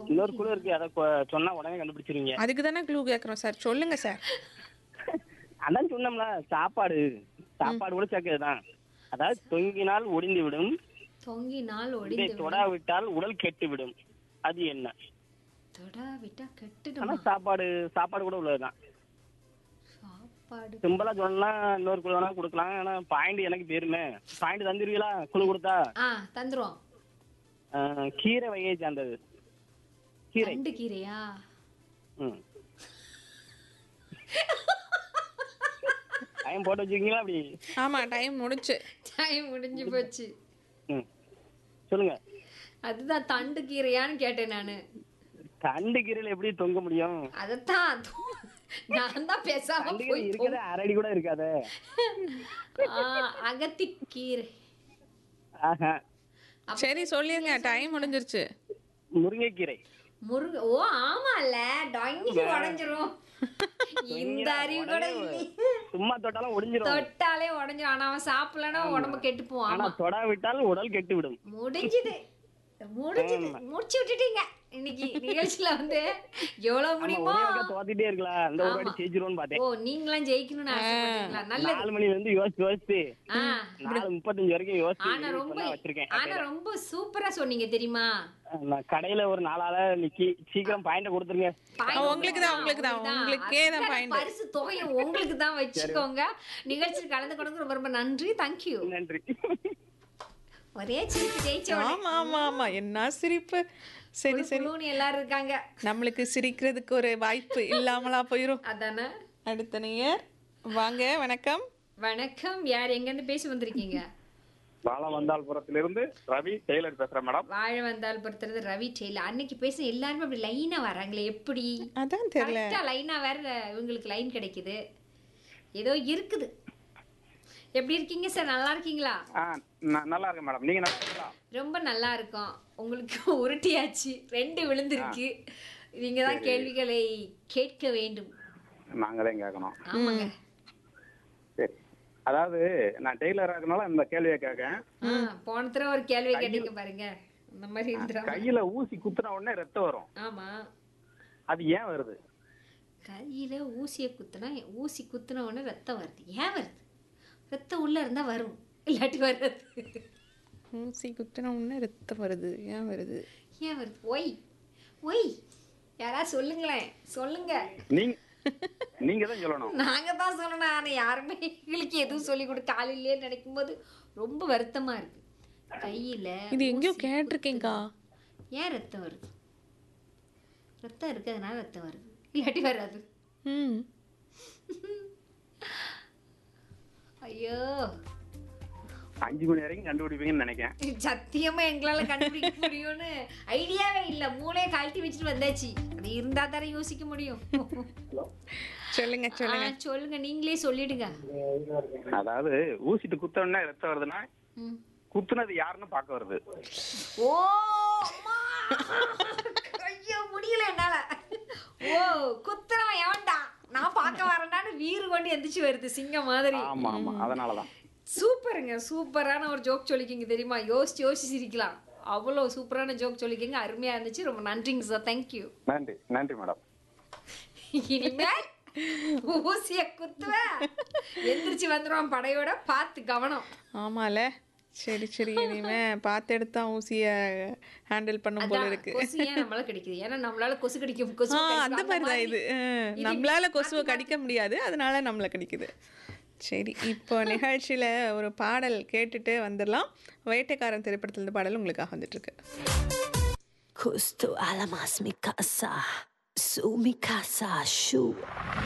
இன்னொரு குழு இருக்கு அதை கொ- சொன்னா உடனே கண்டுபிடிச்சிருவீங்க அதுக்கு தானே க்ளூ கேட்குறோம் சார் சொல்லுங்க சார் அதான் சொன்னோம்ல சாப்பாடு சாப்பாடு கூட சேர்க்கறதுதான் அதாவது தொங்கினால் ஒடிந்து விடும் தொங்கினால் இதை ஒடிந்து விடும். தொடாவிட்டால் உடல் கெட்டு விடும் அது என்ன தொடா விட்டா ஆனா கெட்டுடுமா சாப்பாடு சாப்பாடு கூட உள்ளதுதான் சாப்பாடு சிம்பிளா சொன்னா இன்னொரு குழு வேணா கொடுக்கலாம் ஆனா பாயிண்ட் எனக்கு பேருமே பாயிண்ட் தந்துருவீங்களா குழு கொடுத்தா ஆ தந்துருவோம் அஹ், கீரை வகையை சார்ந்தது கீரை தண்டு கீரையா ம் டைம் போட்டு வச்சிருக்கீங்களா அப்படி ஆமா டைம் முடிச்சு டைம் முடிஞ்சு போச்சு ம் சொல்லுங்க அதுதான் தண்டு கீரையான்னு கேட்டேன் நானு தண்டு கீரையில எப்படி தொங்க முடியும் அதத்தான் நான் தான் பேசாம தண்டு கீரை போய் இருக்கிறது அரடி கூட இருக்காதே ஆ, அகத்திக்கீரை ஆஹா சரி சொல்லிருங்க டைம் முடிஞ்சிருச்சு முருங்கைக்கீரை முருங்க ஓ ஆமால டங்கி உடைஞ்சிரும் இந்த அறிவு கூட இல்லை சும்மா தொட்டாலும் ஒடிஞ்சிரும் தொட்டாலே உடைஞ்சிரும் ஆனா அவன் சாப்பிடலன்னா உடம்பு கெட்டு போவான் ஆனா ஆமா தொடாவிட்டால் உடல் கெட்டு விடும் முடிஞ்சுது முடிஞ்சுது முடிச்சு விட்டுட்டீங்க இன்னைக்கு நிகழ்ச்சியில வந்து எவ்வளவு முடியுமோ ஒரே ஒருக்கா தோத்திட்டே இருக்கலாம் இந்த ஒரு வாட்டி ஆமா. ஜெயிச்சிருவோம்னு பார்த்தேன் ஓ நீங்களாம் ஜெயிக்கணும்னு ஆசைப்பட்டீங்களா நல்லது நாலு மணில இருந்து யோசிச்சு யோசிச்சு ஆ நாலு முப்பத்தஞ்சு வரைக்கும் யோசிச்சு ஆனா ரொம்ப இப்பதான் வச்சிருக்கேன் ஆனா ரொம்ப சூப்பரா சொன்னீங்க தெரியுமா நான் கடையில ஒரு நாலாள நிக்கி சீக்கிரம் பாயிண்ட கொடுத்துருங்க Point உங்களுக்கு தான், உங்களுக்கு தான், உங்களுக்கு உங்களுக்கே தான் அதுக்கான point. பரிசு தொகையை உங்களுக்கு தான் வச்சுக்கோங்க நிகழ்ச்சியில் கலந்து கொண்டு ரொம்ப ரொம்ப நன்றி தேங்க்யூ நன்றி ஒரே சிரிப்பு ஜெயிச்ச ஆமா ஆமா ஆமா என்ன சிரிப்பு சரி சரி குழுன்னு எல்லாரும் இருக்காங்க நம்மளுக்கு சிரிக்கிறதுக்கு ஒரு வாய்ப்பு இல்லாமலா போயிரும் அதானே அடுத்த நேயர் வாங்க வணக்கம் வணக்கம் யார் எங்க இருந்து பேசி வந்திருக்கீங்க வாழவந்தாள்புரத்திலிருந்து ரவி டெய்லர் பேசுறேன் மேடம் வாழ வந்தால் பொறுத்தது ரவி டெய்லர் அன்னைக்கு பேச எல்லாருமே அப்படி லைனா வராங்களே எப்படி அதான் தெரியல கரெக்டா லைனா வேற இவங்களுக்கு லைன் கிடைக்குது ஏதோ இருக்குது எப்படி இருக்கீங்க சார் நல்லா இருக்கீங்களா ஆ ந- நல்லா இருக்கேன் மேடம் நீங்க நல்லா இருக்கீங்களா ரொம்ப நல்லா இருக்கும் உங்களுக்கு உருட்டியாச்சு ரெண்டு விழுந்திருக்கு நீங்க தான் கேள்விகளை கேட்க வேண்டும் நாங்களே கேட்கணும் ஆமாங்க சரி அதாவது நான் டெய்லர் இருக்கனால இந்த கேள்வியை கேட்கேன் ஆ, போன தடவை ஒரு கேள்வி கேட்டீங்க பாருங்க அந்த மாதிரி இருந்துரும் கையில ஊசி குத்துன உடனே ரத்தம் வரும் ஆமா அது ஏன் வருது கையில ஊசியை குத்துனா ஊசி குத்துன உடனே ரத்தம் வருது ஏன் வருது ரத்தம் உள்ள இருந்தா வரும் இல்லாட்டி வராது ஊசி குத்துன உடனே ரத்தம் வருது ஏன் வருது ஏன் வருது ஒய் ஒய் யாராவது சொல்லுங்களேன் சொல்லுங்க நீங்க நீங்க தான் சொல்லணும் நாங்க தான் சொல்லணும் ஆனா யாருமே எங்களுக்கு எதுவும் சொல்லி கொடுக்க ஆள் இல்லையே நினைக்கும் போது ரொம்ப வருத்தமா இருக்கு கையில இது எங்கேயோ கேட்டிருக்கேங்கா ஏன் ரத்தம் வருது ரத்தம் இருக்கிறதுனால ரத்தம் வருது இல்லாட்டி வராது ம் ஐயோ அஞ்சு மணி வரைக்கும் கண்டுபிடிப்பீங்கன்னு நினைக்கிறேன் சத்தியமா எங்களால கண்டுபிடிக்க முடியும்னு ஐடியாவே இல்ல மூளையை கழட்டி வச்சுட்டு வந்தாச்சு அது இருந்தா தானே யோசிக்க முடியும் சொல்லுங்க சொல்லுங்க ஆ, சொல்லுங்க நீங்களே சொல்லிடுங்க அதாவது ஊசிட்டு குத்த உடனே ரத்தம் வருதுன்னா ம். குத்துனது யாருன்னு பார்க்க வருது ஓ அம்மா! ஐயோ முடியல என்னால ஓ குத்துறவன் எவன்டா நான் பார்க்க வரேன்டான்னு வீறு கொண்டு எந்திரிச்சு வருது சிங்கம் மாதிரி ஆமா ஆமா அதனாலதான் சூப்பருங்க சூப்பரான ஒரு ஜோக் சொல்லிக்கிங்க தெரியுமா யோசிச்சு யோசிச்சு சிரிக்கலாம் அவ்வளோ சூப்பரான ஜோக் சொல்லிக்கிங்க அருமையா இருந்துச்சு ரொம்ப நன்றிங்க சார் தேங்க்யூ நன்றி நன்றி மேடம் இனிமேல் ஊசிய குத்துவேன் எந்திரிச்சு வந்துருவான் படையோட பார்த்து கவனம் ஆமால சரி சரி இனிமே பார்த்து எடுத்தா ஊசிய ஹேண்டில் பண்ணும் போல அதான் இருக்கு கொசு ஏன் நம்மளால கிடைக்குது ஏன்னா நம்மளால கொசு கடிக்கும் கொசு ஆ கடிக்கும். அந்த மாதிரி தான் இது அஹ், இது நம்மளால கொசுவை கடிக்க முடியாது அதனால நம்மளை கடிக்குது சரி இப்போ நிகழ்ச்சியில ஒரு பாடல் கேட்டுட்டு வந்துடலாம் வேட்டைக்காரன் திரைப்படத்துல பாடல் உங்களுக்காக வந்துட்டு இருக்கு Justo a la más mi casa, su mi casa, shu.